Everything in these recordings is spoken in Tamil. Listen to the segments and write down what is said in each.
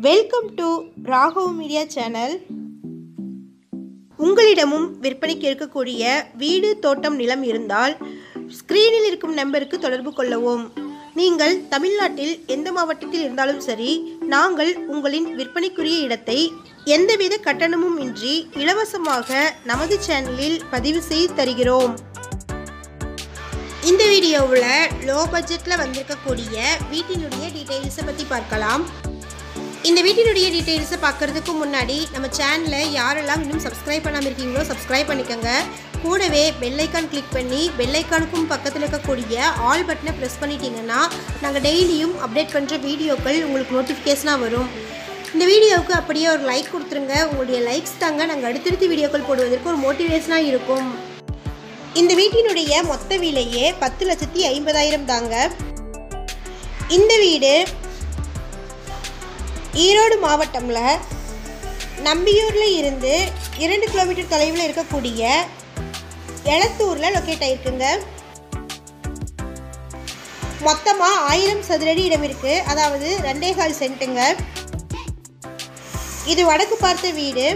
welcome to Raghav media channel உங்களிடமும் விற்பனைக்கு இருக்கக்கூடிய வீடு தோட்டம் நிலம் இருந்தால் ஸ்க்ரீனில் இருக்கும் நம்பருக்கு தொடர்பு கொள்ளவும் நீங்கள் தமிழ்நாட்டில் எந்த மாவட்டத்தில் இருந்தாலும் சரி நாங்கள் உங்களின் விற்பனைக்குரிய இடத்தை எந்தவித கட்டணமும் இன்றி இலவசமாக நமது சேனலில் பதிவு செய்து தருகிறோம் இந்த வீடியோவில் லோ பட்ஜெட்டில் வந்திருக்கக்கூடிய வீட்டினுடைய டீட்டெயில்ஸை பற்றி பார்க்கலாம் இந்த வீட்டினுடைய டீட்டெயில்ஸை பார்க்கறதுக்கு முன்னாடி நம்ம சேனலை யாரெல்லாம் இன்னும் சப்ஸ்கிரைப் பண்ணாமல் இருக்கீங்களோ சப்ஸ்கிரைப் பண்ணிக்கோங்க கூடவே பெல்லைக்கான் கிளிக் பண்ணி பெல்லைக்கானுக்கும் பக்கத்தில் இருக்கக்கூடிய ஆல் பட்டனை ப்ரெஸ் பண்ணிட்டீங்கன்னா நாங்கள் டெய்லியும் அப்டேட் பண்ணுற வீடியோக்கள் உங்களுக்கு நோட்டிஃபிகேஷனாக வரும் இந்த வீடியோவுக்கு அப்படியே ஒரு லைக் கொடுத்துருங்க உங்களுடைய லைக்ஸ் தாங்க நாங்கள் அடுத்தடுத்து வீடியோக்கள் போடுவதற்கு ஒரு மோட்டிவேஷனாக இருக்கும் இந்த வீட்டினுடைய மொத்த விலையே பத்து லட்சத்தி ஐம்பதாயிரம் தாங்க இந்த வீடு ஈரோடு மாவட்டம்ல நம்பியூரில் இருந்து இரண்டு கிலோமீட்டர் தொலைவில் இருக்கக்கூடிய எளத்தூரில் லொக்கேட் ஆயிருக்குங்க மொத்தமாக ஆயிரம் சதுரடி இடம் இருக்கு அதாவது ரெண்டே கால் சென்ட்டுங்க இது வடக்கு பார்த்த வீடு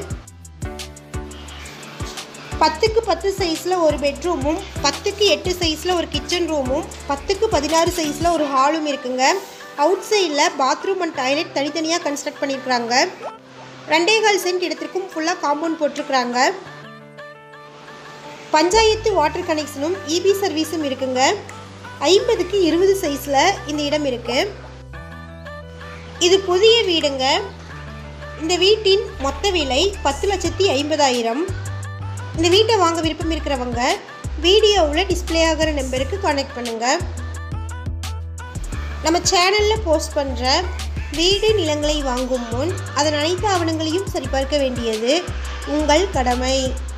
பத்துக்கு பத்து சைஸில் ஒரு பெட்ரூமும் பத்துக்கு எட்டு சைஸில் ஒரு கிச்சன் ரூமும் பத்துக்கு பதினாறு சைஸில் ஒரு ஹாலும் இருக்குங்க அவுட் சைடில் பாத்ரூம் அண்ட் டாய்லெட் தனித்தனியாக கன்ஸ்ட்ரக்ட் பண்ணியிருக்கிறாங்க ரெண்டே கால் சென்ட் இடத்திற்கும் ஃபுல்லாக காம்பவுண்ட் போட்டிருக்கிறாங்க பஞ்சாயத்து வாட்டர் கனெக்ஷனும் இபி சர்வீஸும் இருக்குங்க ஐம்பதுக்கு இருபது சைஸில் இந்த இடம் இருக்குது இது புதிய வீடுங்க இந்த வீட்டின் மொத்த விலை பத்து லட்சத்தி ஐம்பதாயிரம் இந்த வீட்டை வாங்க விருப்பம் இருக்கிறவங்க வீடியோவில் டிஸ்ப்ளே ஆகிற நம்பருக்கு கான்டாக்ட் பண்ணுங்கள் நம்ம சேனலில் போஸ்ட் பண்ணுற வீடு நிலங்களை வாங்கும் முன் அதன் அனைத்து ஆவணங்களையும் சரிபார்க்க வேண்டியது உங்கள் கடமை